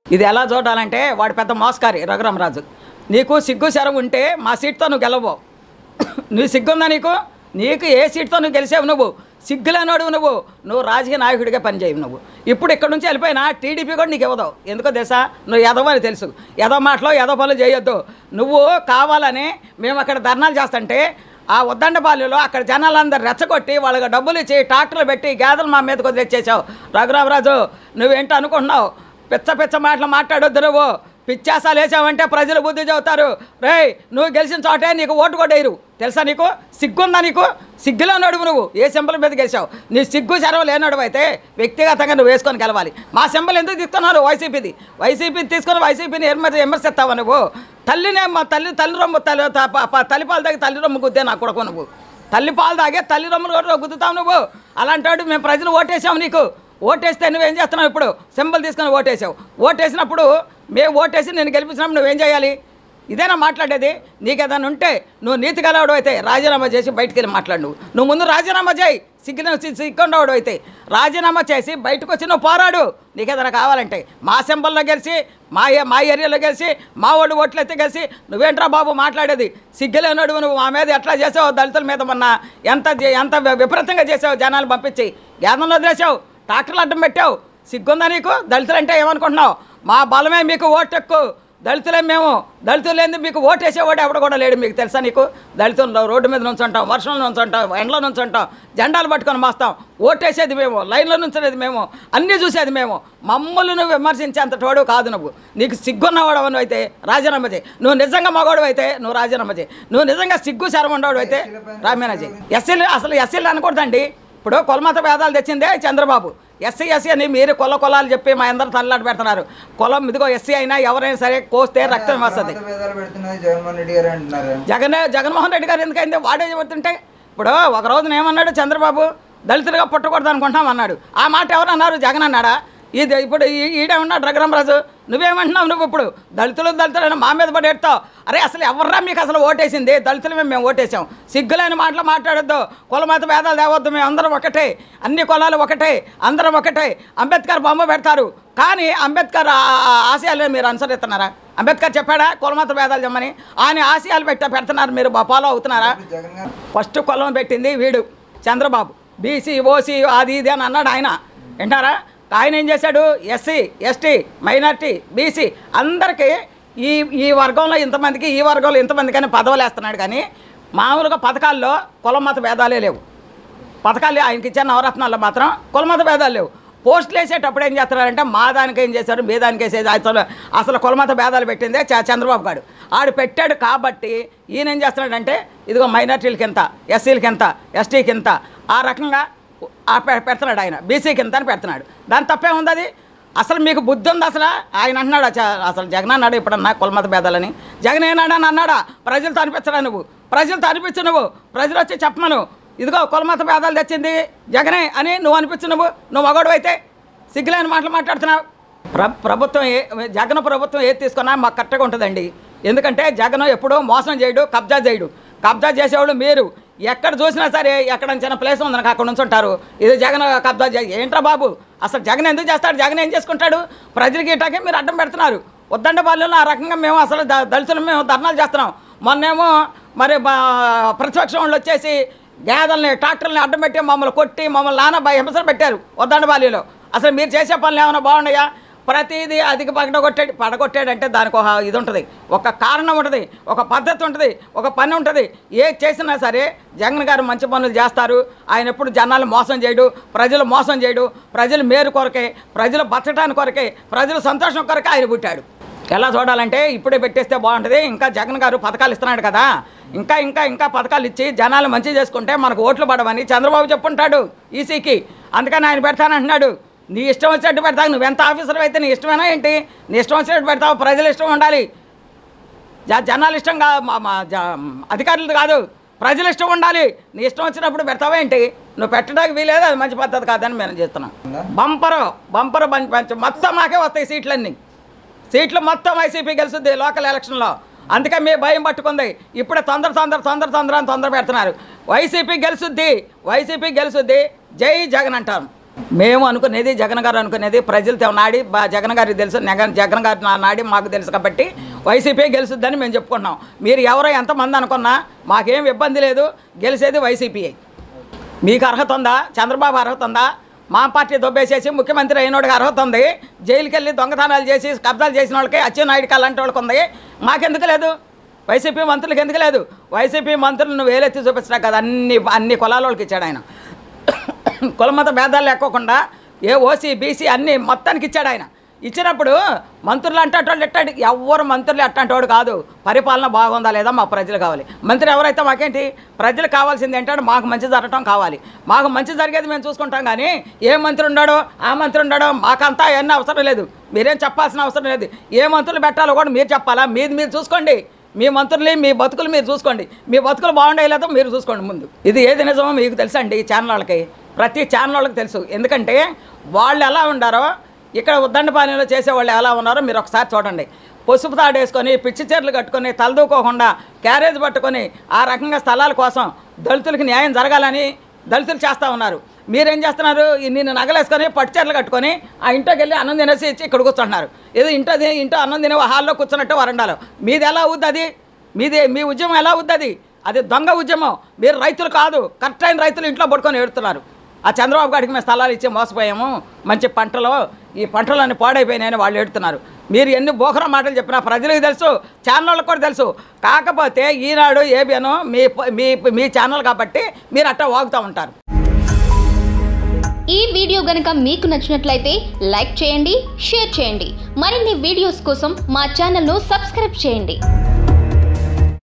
ఇది ఎలా చూడాలంటే వాడు పెద్ద మోసకారి రఘురామరాజు నీకు సిగ్గు శరం ఉంటే మా సీట్తో నువ్వు గెలవవు నువ్వు సిగ్గుందా నీకు నీకు ఏ సీట్తో నువ్వు గెలిచావు నువ్వు సిగ్గులేనోడు నువ్వు నువ్వు రాజకీయ నాయకుడిగా పనిచేయవు నువ్వు ఇప్పుడు ఇక్కడ నుంచి వెళ్ళిపోయినా టీడీపీ కూడా నీకు ఇవ్వదు ఎందుకో తెలుసా నువ్వు ఎదవ అని తెలుసు ఎదవ మాటలో ఎదవ పనులు చేయొద్దు నువ్వు కావాలని మేము అక్కడ ధర్నాలు చేస్తుంటే ఆ ఉద్దండపాలెంలో అక్కడ జనాలందరూ రెచ్చగొట్టి వాళ్ళకి డబ్బులు ఇచ్చి ట్రాక్టర్లు పెట్టి గేదెలు మా మీదకి వదిలేసేసావు రఘురామరాజు నువ్వేంటో అనుకుంటున్నావు పిచ్చ పిచ్చ మాటలు మాట్లాడొద్దు నువ్వు పిచ్చాసాలు వేసావంటే ప్రజలు బుద్ధి చెబుతారు రేయ్ నువ్వు గెలిచిన చోటే నీకు ఓటు కూడా వేయరు తెలుసా నీకు సిగ్గుందా నీకు సిగ్గులో నడువు నువ్వు ఏ సింబల్ మీద గెలిచావు నీ సిగ్గు చెరవ లేనడువు అయితే వ్యక్తిగతంగా నువ్వు వేసుకొని గెలవాలి మా సింబల్ ఎందుకు తీసుకున్నారు వైసీపీది వైసీపీ తీసుకుని వైసీపీని విమర్శ విమర్శిస్తావా నువ్వు తల్లినే మా తల్లి తల్లి రొమ్ము తల్లి త- ప- ప- తల్లి పాలు తాగి తల్లి రొమ్ము గుద్దే నా కొడుకు నువ్వు తల్లి పాలు తాగే తల్లి రొమ్ములు కూడా గుద్దుతావు నువ్వు అలాంటి వాడు మేము ప్రజలు ఓటేసాము నీకు ఓటేస్తే నువ్వేం చేస్తున్నావు ఇప్పుడు సింబల్ తీసుకొని ఓటేసావు ఓటేసినప్పుడు మేము ఓటేసి నేను గెలిపించినప్పుడు నువ్వేం చేయాలి ఇదేనా మాట్లాడేది నీకు ఏదైనా ఉంటే నువ్వు నీతి గలవాడు అయితే రాజీనామా చేసి బయటికి వెళ్ళి మాట్లాడు నువ్వు నువ్వు ముందు రాజీనామా చేయి సిగ్గిన సిగ్గుండవాడు అయితే రాజీనామా చేసి బయటకు వచ్చి నువ్వు పోరాడు నీకు ఏదైనా కావాలంటే మా సింబల్లో గెలిచి మా ఏ- మా ఏరియాలో గెలిచి మా వాడు ఓట్లయితే గెలిచి నువ్వేంట్రా బాబు మాట్లాడేది సిగ్గులేనోడు నువ్వు మా మీద ఎట్లా చేసావు దళితుల మీద మొన్న ఎంత జే- ఎంత విపరీతంగా చేసావు జనాలు పంపించి గ్యాదంలో వదిలేసావు ట్రాక్టర్లు అడ్డం పెట్టావు సిగ్గుందా నీకు దళితులు అంటే ఏమనుకుంటున్నావు మా బలమే మీకు ఓటెక్కు దళితులే మేము దళితులు లేని మీకు ఓటు వేసేవాడు ఎవడు కూడా లేడు మీకు తెలుసా నీకు దళితుల్లో రోడ్డు మీద నుంచుంటాం వర్షంలో నుంచుంటాం ఎండలో నుంచుంటాం జెండాలు పట్టుకొని మాస్తాం ఓటేసేది మేము లైన్లో నుంచునేది మేము అన్నీ చూసేది మేము మమ్మల్ని నువ్వు విమర్శించేంత తోడు కాదు నువ్వు నీకు సిగ్గున్నవాడు నువ్వు అయితే రాజీనామా చేయి నువ్వు నిజంగా మగవాడు అయితే నువ్వు రాజీనామా చేయి నువ్వు నిజంగా సిగ్గు శరం ఉండవాడు అయితే రామీనా చేయి ఎస్సీలు అసలు ఎస్సీలు అనకూడదండి ఇప్పుడు కులమత భేదాలు తెచ్చిందే చంద్రబాబు ఎస్సీ ఎస్సీ అని మీరు కుల కులాలు చెప్పి మా అందరు తల్లాట పెడుతున్నారు కులం ఇదిగో ఎస్సీ అయినా ఎవరైనా సరే కోస్తే రక్తం వస్తుంది మత భేదాలు పెడుతున్నది జగన్మోహన్ రెడ్డి గారు అంటున్నారు జగన్ జగన్మోహన్ రెడ్డి గారు ఎందుకైంది వాడే చెబుతుంటే ఇప్పుడు ఒక రోజున ఏమన్నాడు చంద్రబాబు దళితులుగా పుట్టకూడదు అనుకుంటున్నాం అన్నాడు ఆ మాట ఎవరు అన్నారు జగన్ అన్నాడా ఇది ఇప్పుడు ఈ- ఈడేమన్నాడు రఘురామరాజు నువ్వేమంటున్నావు నువ్వు ఇప్పుడు దళితులు దళితులు మా మీద పడి ఎడతావు అరే అసలు ఎవర్రా మీకు అసలు ఓటేసింది దళితులు మేము ఓటేసాం సిగ్గులేని మాటలు మాట్లాడొద్దు కులమత భేదాలు తేవద్దు మేము అందరం ఒకటే అన్ని కులాలు ఒకటే అందరం ఒకటే అంబేద్కర్ బొమ్మ పెడతారు కానీ అంబేద్కర్ ఆ- ఆ ఆశయాలు మీరు అనుసరిస్తున్నారా అంబేద్కర్ చెప్పాడా కులమత భేదాలు చెప్పమని ఆయన ఆశయాలు పెట్ట పెడుతున్నారు మీరు ఫాలో అవుతున్నారా జగన్ గారు ఫస్ట్ కులం పెట్టింది వీడు చంద్రబాబు బీసీ ఓసీ అది ఇది అని అన్నాడు ఆయన వింటారా ఆయన ఏం చేశాడు ఎస్సీ ఎస్టీ మైనార్టీ బీసీ అందరికీ ఈ ఈ వర్గంలో ఇంతమందికి ఈ వర్గంలో ఇంతమందికి అని పదవులు వేస్తున్నాడు కానీ మామూలుగా పథకాల్లో కులం మత భేదాలే లేవు పథకాలు ఆయనకి ఇచ్చిన నవరత్నాల్లో మాత్రం కులమత భేదాలు లేవు పోస్టులు వేసేటప్పుడు ఏం చేస్తున్నారంటే మా దానికి ఏం చేశారు మీ దానికి వేసేది అసలు అసలు కులమత భేదాలు పెట్టిందే చ- చంద్రబాబు గారు ఆడు పెట్టాడు కాబట్టి ఈయన ఏం చేస్తున్నాడంటే ఇదిగో మైనార్టీలకి ఎంత ఎస్సీలకి ఎంత ఎస్టీకి ఎంత ఆ రకంగా ఆ పె- పెడుతున్నాడు ఆయన బీసీకి ఎంత అని పెడుతున్నాడు దాని తప్పే ఉంది అది అసలు మీకు బుద్ధి ఉంది అసలు ఆయన అంటున్నాడు చ- అసలు జగన్ అన్నాడు ఇప్పుడన్నా కులమత భేదాలని జగన్ ఏనాడని అన్నాడా ప్రజలతో అనిపించడా నువ్వు ప్రజలతో అనిపించు నువ్వు ప్రజలు వచ్చి చెప్పమను ఇదిగో కులమత భేదాలు తెచ్చింది జగనే అని నువ్వు అనిపించు నువ్వు నువ్వు మగోడు అయితే సిగ్గులేని మాటలు మాట్లాడుతున్నావు ప్ర ప్రభుత్వం ఏ జగన్ ప్రభుత్వం ఏది తీసుకున్నా మాకు కరెక్ట్గా ఉంటుందండి ఎందుకంటే జగన్ ఎప్పుడూ మోసం చేయడు కబ్జా చేయడు కబ్జా చేసేవాళ్ళు మీరు ఎక్కడ చూసినా సరే ఎక్కడ చిన్న ప్లేస్ ఉంది నాకు అక్కడ నుంచి ఉంటారు ఇది జగన్ కబ్జా చే ఏంట్రా బాబు అసలు జగన్ ఎందుకు చేస్తాడు జగన్ ఏం చేసుకుంటాడు ప్రజలకి ఇటాకే మీరు అడ్డం పెడుతున్నారు వద్దండ బాల్యంలో ఆ రకంగా మేము అసలు ద- దళితులు మేము ధర్నాలు చేస్తున్నాం మొన్నేమో మరి మా ప్రతిపక్షం వాళ్ళు వచ్చేసి గేదెల్ని ట్రాక్టర్ని అడ్డం పెట్టి మమ్మల్ని కొట్టి మమ్మల్ని నాన్న భయ హింసలు పెట్టారు వద్దండ బాల్యంలో అసలు మీరు చేసే పనులు ఏమైనా బాగున్నాయా ప్రతిదీ అధిక పడగొట్టాడు పడగొట్టాడంటే దానికి ఒక ఇది ఉంటుంది ఒక కారణం ఉంటుంది ఒక పద్ధతి ఉంటుంది ఒక పని ఉంటుంది ఏ చేసినా సరే జగన్ గారు మంచి పనులు చేస్తారు ఆయన ఎప్పుడు జనాలు మోసం చేయడు ప్రజలు మోసం చేయడు ప్రజలు మేలు కొరకే ప్రజలు బతకడానికి కొరకే ప్రజలు సంతోషం కొరకే ఆయన పుట్టాడు ఎలా చూడాలంటే ఇప్పుడే పెట్టేస్తే బాగుంటుంది ఇంకా జగన్ గారు పథకాలు ఇస్తున్నాడు కదా ఇంకా ఇంకా ఇంకా పథకాలు ఇచ్చి జనాలు మంచి చేసుకుంటే మనకు ఓట్లు పడవని చంద్రబాబు చెప్పుంటాడు ఈసీకి అందుకని ఆయన పెడతానంటున్నాడు నీ ఇష్టం వచ్చినట్టు పెడతావు నువ్వు ఎంత ఆఫీసర్ అయితే నీ ఇష్టమేనా ఏంటి నీ ఇష్టం వచ్చినట్టు పెడతావు ప్రజల ఇష్టం ఉండాలి జ జనాలు ఇష్టం కాదు మా మా జ అధికారులు కాదు ప్రజల ఇష్టం ఉండాలి నీ ఇష్టం వచ్చినప్పుడు పెడతావా ఏంటి నువ్వు పెట్టడానికి వీలేదు అది మంచి పద్ధతి కాదని మేము చేస్తున్నాం బంపరు బంపరు బంచ్ పంచ్ మొత్తం మాకే వస్తాయి సీట్లన్నీ సీట్లు మొత్తం వైసీపీ గెలుస్తుంది లోకల్ ఎలక్షన్లో అందుకే మీ భయం పట్టుకుంది ఇప్పుడే తొందర తొందర తొందర తొందర అని తొందర పెడుతున్నారు వైసీపీ గెలుస్తుంది వైసీపీ గెలుస్తుంది జై జగన్ అంటారు మేము అనుకునేది జగన్ గారు అనుకునేది ప్రజలతో నాడి బా- జగన్ గారికి తెలుసు జగన్ జగన్ గారి నా- నాడి మాకు తెలుసు కాబట్టి వైసీపీ గెలుస్తుందని మేము చెప్పుకుంటున్నాం మీరు ఎవరో ఎంతమంది అనుకున్నా మాకేం ఇబ్బంది లేదు గెలిచేది వైసీపీయే మీకు అర్హత ఉందా చంద్రబాబు అర్హత ఉందా మా పార్టీ దొబ్బేసేసి ముఖ్యమంత్రి అయినోడికి అర్హత ఉంది జైలుకి వెళ్ళి దొంగతనాలు చేసి కబ్జాలు చేసిన వాళ్ళకి అచ్చెన్నాయుడికి అలాంటి వాళ్ళకి ఉంది మాకెందుకు లేదు వైసీపీ మంత్రులకు ఎందుకు లేదు వైసీపీ మంత్రులను వేలెత్తి చూపించడం కదా అన్ని అన్ని కులాల వాళ్ళకి ఇచ్చాడు ఆయన కులమత భేదాలు లేకోకుండా ఏ ఓసీ బీసీ అన్ని మొత్తానికి ఇచ్చాడు ఆయన ఇచ్చినప్పుడు మంత్రులు అంటే అటువంటి ఎట్టాడు ఎవరు మంత్రులు అట్లాంటి కాదు పరిపాలన బాగుందా లేదా మా ప్రజలు కావాలి మంత్రి ఎవరైతే మాకేంటి ప్రజలు కావాల్సింది ఏంటంటే మాకు మంచి జరగటం కావాలి మాకు మంచి జరిగేది మేము చూసుకుంటాం కానీ ఏ మంత్రి ఉన్నాడో ఆ మంత్రి ఉన్నాడో మాకంతా ఎన్ని అవసరం లేదు మీరేం చెప్పాల్సిన అవసరం లేదు ఏ మంత్రులు పెట్టాలో కూడా మీరు చెప్పాలా మీది మీరు చూసుకోండి మీ మంత్రులు మీ బతుకులు మీరు చూసుకోండి మీ బతుకులు బాగుండే లేదో మీరు చూసుకోండి ముందు ఇది ఏది నిజమో మీకు తెలుసండి ఈ ఛానల్ వాళ్ళకి ప్రతి ఛానల్ వాళ్ళకి తెలుసు ఎందుకంటే వాళ్ళు ఎలా ఉండారో ఇక్కడ ఉద్దండపాలెంలో చేసేవాళ్ళు ఎలా ఉన్నారో మీరు ఒకసారి చూడండి పసుపు తాడు వేసుకొని పిచ్చి చీరలు కట్టుకొని తలదూకోకుండా క్యారేజ్ పట్టుకొని ఆ రకంగా స్థలాల కోసం దళితులకి న్యాయం జరగాలని దళితులు చేస్తూ ఉన్నారు మీరేం చేస్తున్నారు ఈ నిన్ను నగలేసుకొని పట్టు చీరలు కట్టుకొని ఆ ఇంట్లోకి వెళ్ళి అన్నం తినేసి ఇచ్చి ఇక్కడ కూర్చుంటున్నారు ఏదో ఇంట్లో తి- ఇంట్లో అన్నం తినే హాల్లో కూర్చున్నట్టు వరండాలో మీది ఎలా అవుద్ది అది మీది మీ ఉద్యమం ఎలా అవుద్ది అది అది దొంగ ఉద్యమం మీరు రైతులు కాదు కరెక్ట్ అయిన రైతులు ఇంట్లో పడుకొని ఏడుతున్నారు ఆ చంద్రబాబు గారికి మేము స్థలాలు ఇచ్చి మోసపోయాము మంచి పంటలు ఈ పంటలన్నీ పాడైపోయినాయని వాళ్ళు ఏడుతున్నారు మీరు ఎన్ని బోకర మాటలు చెప్పినా ప్రజలకు తెలుసు ఛానళ్ళకు కూడా తెలుసు కాకపోతే ఈనాడు ఏబిఎన్ మీ మీ మీ ఛానల్ కాబట్టి మీరు అట్టా వాగుతూ ఉంటారు ఈ వీడియో గనుక మీకు నచ్చినట్లయితే లైక్ చేయండి షేర్ చేయండి మరిన్ని వీడియోస్ కోసం మా ఛానల్ను సబ్స్క్రైబ్ చేయండి